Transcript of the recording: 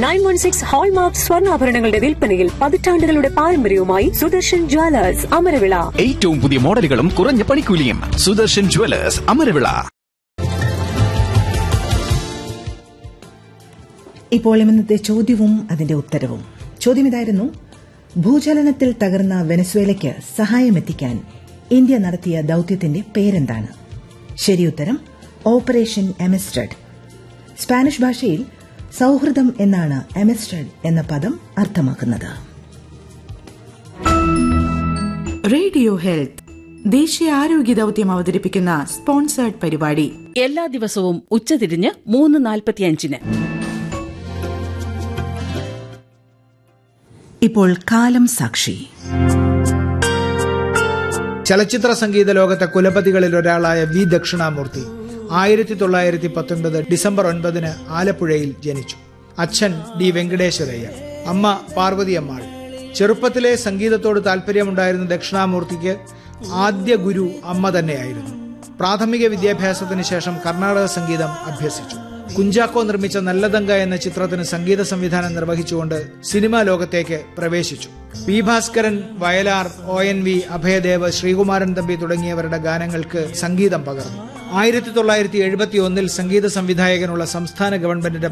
nine one six hallmark സ്വർണ്ണാഭരണങ്ങളുടെ വിൽപ്പനയിൽ പതിറ്റാണ്ടുകളുടെ പാരമ്പര്യവുമായി സുദർശൻ ജ്വല്ലേഴ്സ് അമരവിള ഏറ്റവും പുതിയ മോഡലുകളും കുറഞ്ഞ പണിക്കൂലിയും സുദർശൻ ജുവലേഴ്സ് അമരവിള ഇപ്പോൾ ഇന്നത്തെ ചോദ്യവും അതിന്റെ ഉത്തരവും ചോദ്യം ഇതായിരുന്നു ഭൂചലനത്തിൽ തകർന്ന വെനസ്വേലയ്ക്ക് സഹായമെത്തിക്കാൻ ഇന്ത്യ നടത്തിയ ദൌത്യത്തിന്റെ പേരെന്താണ് ശരിയുത്തരം ഓപ്പറേഷൻ എമിസ്റ്റഡ് സ്പാനിഷ് ഭാഷയിൽ സൌഹൃദം എന്നാണ് എമിസ്റ്റഡ് എന്ന പദം അർത്ഥമാക്കുന്നത് റേഡിയോ ഹെൽത്ത് ദേശീയ ആരോഗ്യ ദൌത്യം അവതരിപ്പിക്കുന്ന സ്പോൺസേർഡ് പരിപാടി എല്ലാ ദിവസവും ഉച്ചതിരിഞ്ഞ് മൂന്ന് നാൽപ്പത്തിയഞ്ചിന് ഇപ്പോൾ കാലം സാക്ഷി ചലച്ചിത്ര സംഗീത ലോകത്തെ കുലപതികളിൽ ഒരാളായ വി ദക്ഷിണാമൂർത്തി ആയിരത്തി തൊള്ളായിരത്തി പത്തൊൻപത് ഡിസംബർ ഒൻപതിന് ആലപ്പുഴയിൽ ജനിച്ചു അച്ഛൻ ഡി വെങ്കടേശ്വരയ്യർ അമ്മ പാർവതി അമ്മാൾ ചെറുപ്പത്തിലെ സംഗീതത്തോട് താല്പര്യമുണ്ടായിരുന്ന ദക്ഷിണാമൂർത്തിക്ക് ആദ്യ ഗുരു അമ്മ തന്നെയായിരുന്നു പ്രാഥമിക വിദ്യാഭ്യാസത്തിന് ശേഷം കർണാടക സംഗീതം അഭ്യസിച്ചു കുഞ്ചാക്കോ നിർമ്മിച്ച നല്ലതങ്ക എന്ന ചിത്രത്തിന് സംഗീത സംവിധാനം നിർവഹിച്ചുകൊണ്ട് സിനിമാ ലോകത്തേക്ക് പ്രവേശിച്ചു P Bhaskaran Vayalar O N V Abhayadev Sreekumaran Thampi തുടങ്ങിയവരുടെ ഗാനങ്ങൾക്ക് സംഗീതം പകർന്നു ആയിരത്തി തൊള്ളായിരത്തി എഴുപത്തി ഒന്നിൽ സംഗീത സംവിധായകനുള്ള സംസ്ഥാന ഗവൺമെന്റിന്റെ